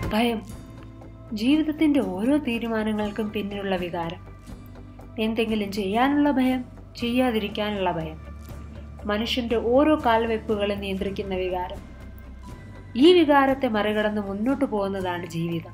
ഭയം ജീവിതത്തിൻ്റെ ഓരോ തീരുമാനങ്ങൾക്കും പിന്നിലുള്ള വികാരം എന്തെങ്കിലും ചെയ്യാനുള്ള ഭയം ചെയ്യാതിരിക്കാനുള്ള ഭയം മനുഷ്യന്റെ ഓരോ കാൽവെപ്പുകളും നിയന്ത്രിക്കുന്ന വികാരം ഈ വികാരത്തെ മറികടന്ന് മുന്നോട്ടു പോകുന്നതാണ് ജീവിതം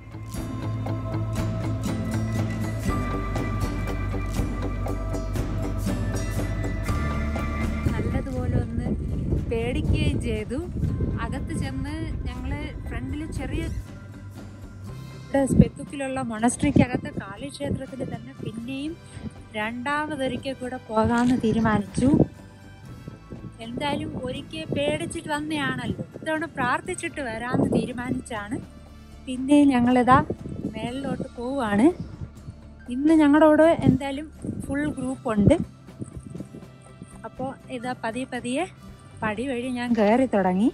നല്ലതുപോലെ ഒന്ന് പേടിക്കുകയും ചെയ്തു അകത്ത് ചെന്ന് ഞങ്ങൾ ഫ്രണ്ടിൽ ചെറിയ സ്പെത്തുക്കിലുള്ള മൊണസ്ട്രിക്കകത്ത് കാളിക്ഷേത്രത്തിൽ തന്നെ പിന്നെയും രണ്ടാമതൊരിക്കൽ കൂടെ പോകാമെന്ന് തീരുമാനിച്ചു എന്തായാലും ഒരിക്കൽ പേടിച്ചിട്ട് വന്നയാണല്ലോ ഇത്തവണ പ്രാർത്ഥിച്ചിട്ട് വരാമെന്ന് തീരുമാനിച്ചാണ് പിന്നെ ഞങ്ങളിതാ മേളിലോട്ട് പോവാണ് ഇന്ന് ഞങ്ങളോട് എന്തായാലും ഫുൾ ഗ്രൂപ്പുണ്ട് അപ്പോൾ ഇതാ പതിയെ പതിയെ പടി വഴി ഞാൻ കയറി തുടങ്ങി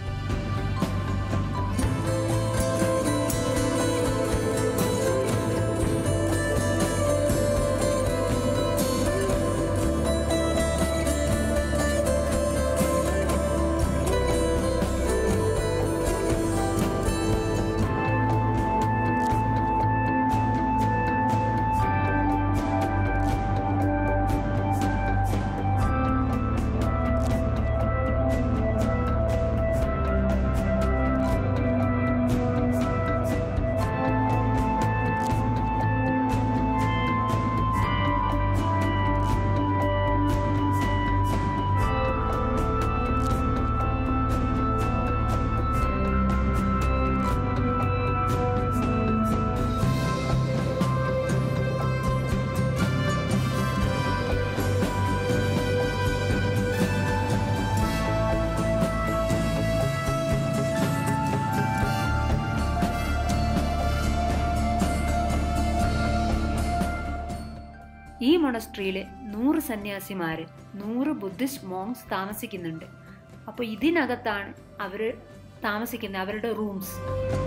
ഈ മൊണസ്ട്രിയിൽ നൂറ് സന്യാസിമാര് നൂറ് ബുദ്ധിസ്റ്റ് മോങ്സ് താമസിക്കുന്നുണ്ട് അപ്പോൾ ഇതിനകത്താണ് അവർ താമസിക്കുന്ന അവരുടെ റൂംസ്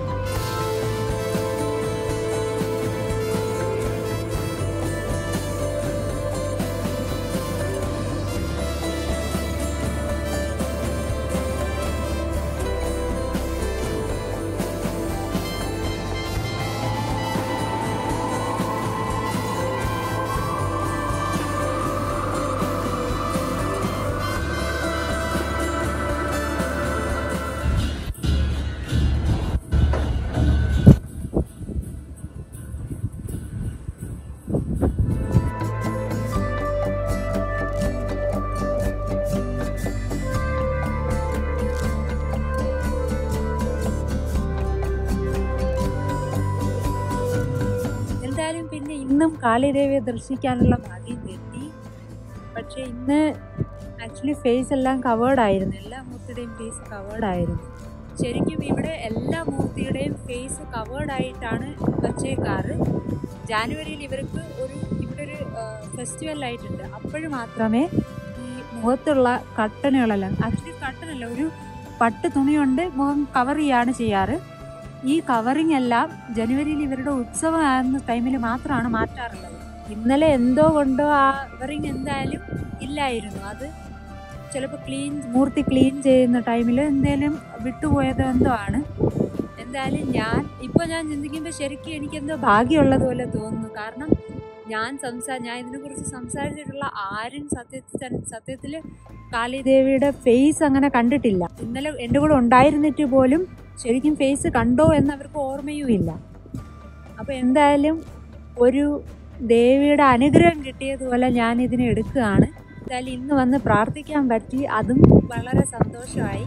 എന്തായാലും പിന്നെ ഇന്നും കാളിദേവിയെ ദർശിക്കാനുള്ള ഭാഗ്യം കിട്ടി പക്ഷേ ഇന്ന് ആക്ച്വലി ഫേസ് എല്ലാം കവേർഡ് ആയിരുന്നു എല്ലാ മൂർത്തിയുടെയും ഫേസ് കവേർഡ് ആയിരുന്നു ശരിക്കും ഇവിടെ എല്ലാ മൂർത്തിയുടെയും ഫേസ് കവേർഡ് ആയിട്ടാണ് വച്ചേക്കാറ് ജാനുവരിയിൽ ഇവർക്ക് ഒരു ഇവിടെ ഒരു ഫെസ്റ്റിവൽ ആയിട്ടുണ്ട് അപ്പോഴും മാത്രമേ ഈ മുഖത്തുള്ള കട്ടനുകളെല്ലാം ആക്ച്വലി കട്ടനല്ല ഒരു പട്ട് തുണി കൊണ്ട് മുഖം കവർ ചെയ്യാണ് ചെയ്യാറ് ഈ കവറിങ് എല്ലാം ജനുവരിയിൽ ഇവരുടെ ഉത്സവം ആകുന്ന ടൈമിൽ മാത്രമാണ് മാറ്റാറുള്ളത് ഇന്നലെ എന്തോ കൊണ്ടോ ആ കവറിങ് എന്തായാലും ഇല്ലായിരുന്നു അത് ചിലപ്പോൾ ക്ലീൻ മൂർത്തി ക്ലീൻ ചെയ്യുന്ന ടൈമിൽ എന്തായാലും വിട്ടുപോയത് എന്തോ ആണ് എന്തായാലും ഞാൻ ഇപ്പോൾ ഞാൻ ചിന്തിക്കുമ്പോൾ ശരിക്കും എനിക്കെന്തോ ഭാഗ്യമുള്ളത് പോലെ തോന്നുന്നു കാരണം ഞാൻ സംസാ ഞാൻ ഇതിനെക്കുറിച്ച് സംസാരിച്ചിട്ടുള്ള ആരും സത്യത്തിൽ സത്യത്തിൽ കാളിദേവിയുടെ ഫേസ് അങ്ങനെ കണ്ടിട്ടില്ല ഇന്നലെ എൻ്റെ കൂടെ ഉണ്ടായിരുന്നിട്ട് പോലും ശരിക്കും ഫേസ് കണ്ടോ എന്ന് അവർക്ക് ഓർമ്മയും ഇല്ല അപ്പോൾ എന്തായാലും ഒരു ദേവിയുടെ അനുഗ്രഹം കിട്ടിയതുപോലെ ഞാൻ ഇതിനെ എടുക്കുകയാണ് എന്തായാലും ഇന്ന് വന്ന് പ്രാർത്ഥിക്കാൻ പറ്റി അതും വളരെ സന്തോഷമായി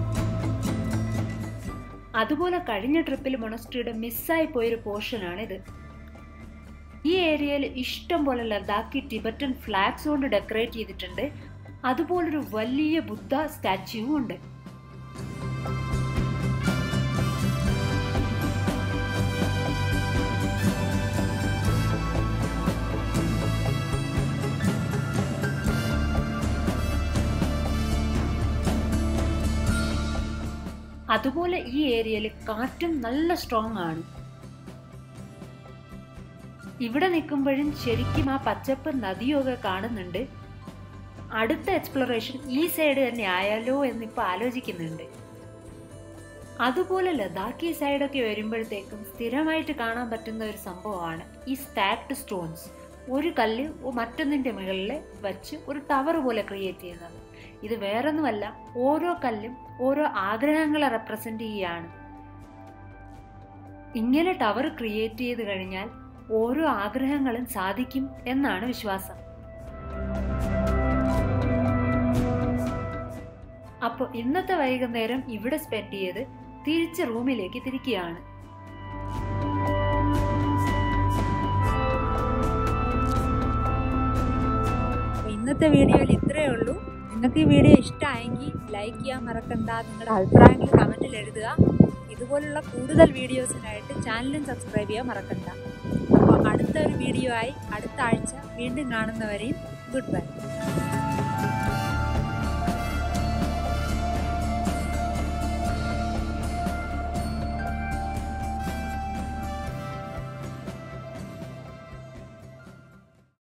അതുപോലെ കഴിഞ്ഞ ട്രിപ്പിൽ മൊണസ്ട്രിയുടെ മിസ്സായി പോയൊരു പോർഷനാണിത് ഈ ഏരിയയിൽ ഇഷ്ടം പോലെ ലഡാക്കി ടിബറ്റൻ ഫ്ലാഗ്സ് കൊണ്ട് ഡെക്കറേറ്റ് ചെയ്തിട്ടുണ്ട് അതുപോലൊരു വലിയ ബുദ്ധ സ്റ്റാച്യൂവും ഉണ്ട് അതുപോലെ ഈ ഏരിയയിൽ കാറ്റും നല്ല സ്ട്രോങ് ആണ് ഇവിടെ നിൽക്കുമ്പോഴും ശരിക്കും ആ പച്ചപ്പ് നദിയൊക്കെ കാണുന്നുണ്ട് അടുത്ത എക്സ്പ്ലോറേഷൻ ഈ സൈഡ് തന്നെ ആയാലോ എന്നിപ്പോൾ ആലോചിക്കുന്നുണ്ട് അതുപോലെ ലഡാക്കി സൈഡൊക്കെ വരുമ്പോഴത്തേക്കും സ്ഥിരമായിട്ട് കാണാൻ പറ്റുന്ന ഒരു സംഭവമാണ് ഈ സ്റ്റാക്ഡ് സ്റ്റോൺസ് ഒരു കല്ല് മറ്റൊന്നിന്റെ മുകളിൽ വെച്ച് ഒരു ടവർ പോലെ ക്രിയേറ്റ് ചെയ്യുന്നത് ഇത് വേറൊന്നുമല്ല ഓരോ കല്ലും ഓരോ ആഗ്രഹങ്ങളെ റെപ്രസെന്റ് ചെയ്യുകയാണ് ഇങ്ങനെ ടവർ ക്രിയേറ്റ് ചെയ്ത് കഴിഞ്ഞാൽ ഓരോ ആഗ്രഹങ്ങളും സാധിക്കും എന്നാണ് വിശ്വാസം അപ്പോൾ ഇന്നത്തെ വൈകുന്നേരം ഇവിടെ സ്പെൻഡ് ചെയ്ത് തിരിച്ച് റൂമിലേക്ക് തിരിക്കുകയാണ് അപ്പോൾ ഇന്നത്തെ വീഡിയോയിൽ ഇത്രയേ ഉള്ളൂ നിങ്ങൾക്ക് ഈ വീഡിയോ ഇഷ്ടമായെങ്കിൽ ലൈക്ക് ചെയ്യാൻ മറക്കണ്ട നിങ്ങളുടെ അഭിപ്രായങ്ങൾ കമൻറ്റിൽ എഴുതുക ഇതുപോലുള്ള കൂടുതൽ വീഡിയോസിനായിട്ട് ചാനലും സബ്സ്ക്രൈബ് ചെയ്യാൻ മറക്കണ്ട അപ്പോൾ അടുത്ത ഒരു വീഡിയോ ആയി അടുത്ത ആഴ്ച വീണ്ടും കാണുന്നവരെയും ഗുഡ് ബൈ